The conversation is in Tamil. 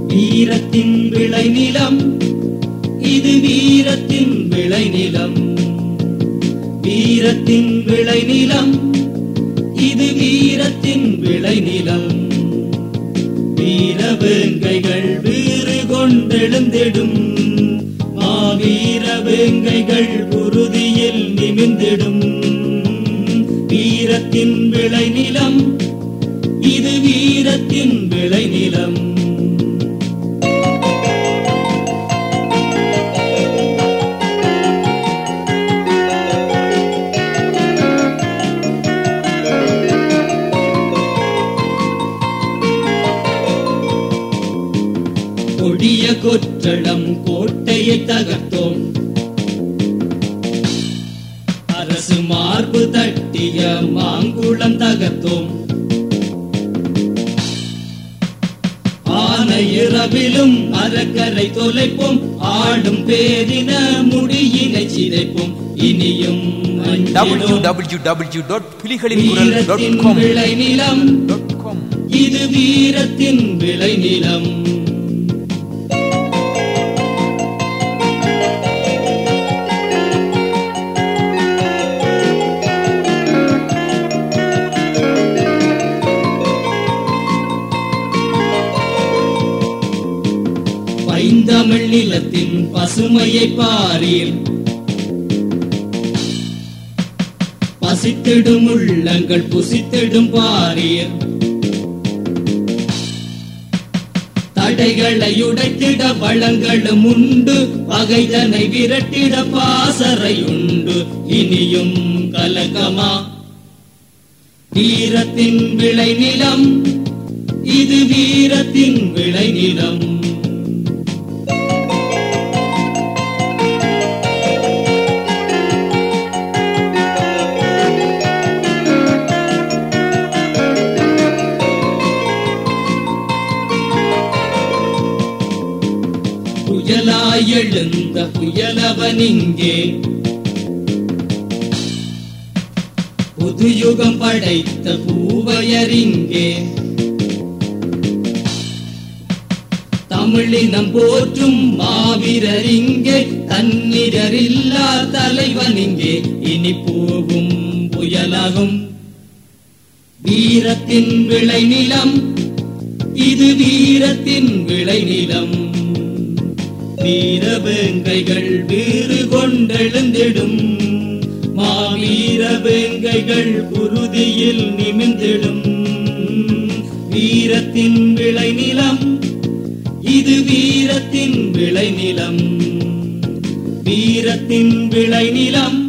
வீரத்தின் விளைநிலம் இது வீரத்தின் விளைநிலம் வீரத்தின் விளைநிலம் இது வீரத்தின் விளைநிலம் வீரவேங்கைகள் வீறு கொண்டெழுந்திடும் மாவீர வேங்கைகள் உறுதியில் நிமிர்ந்திடும் வீரத்தின் விளைநிலம் இது வீரத்தின் விளைநிலம் கொடிய கொற்றளம் கோட்டையை தகர்த்தோம் அரசு மார்பு தட்டிய மாங்குளம் தகர்த்தோம் ஆன இரவிலும் அறக்கரை தொலைப்போம் ஆடும் பேரின முடியினை சிதைப்போம் இனியும் அஞ்சிடும் வீரத்தின் www.புலிகளின்குரல்.com விளைநிலம் இது வீரத்தின் விளைநிலம் பைந்தமிழ் நிலத்தின் பசுமையை பாரீர் பசித்திடும் உள்ளங்கள் புசித்திடும் பாரீர் தடைகளை உடைத்திட வளங்களும் உண்டு பகைதனை விரட்டிட பாசறை உண்டு இனியும் கலகமா வீரத்தின் விளைநிலம் இது வீரத்தின் விளைநிலம் புயலாய் எழுந்த புயலவன் இங்கே புதுயுகம் படைத்த பூவையரிங்கே தமிழினம் போற்றும் மாவீரர் இங்கே தன்னிரரில்லா தலைவன் இங்கே இனி போகும் புயலாகும் வீரத்தின் விளைநிலம் இது வீரத்தின் விளைநிலம் வீரவேங்கைகள் வீறு கொண்டெழுந்திடும் மாவீர வேங்கைகள் உறுதியில் நிமிர்ந்திடும் வீரத்தின் விளைநிலம் இது வீரத்தின் விளைநிலம் வீரத்தின் விளைநிலம்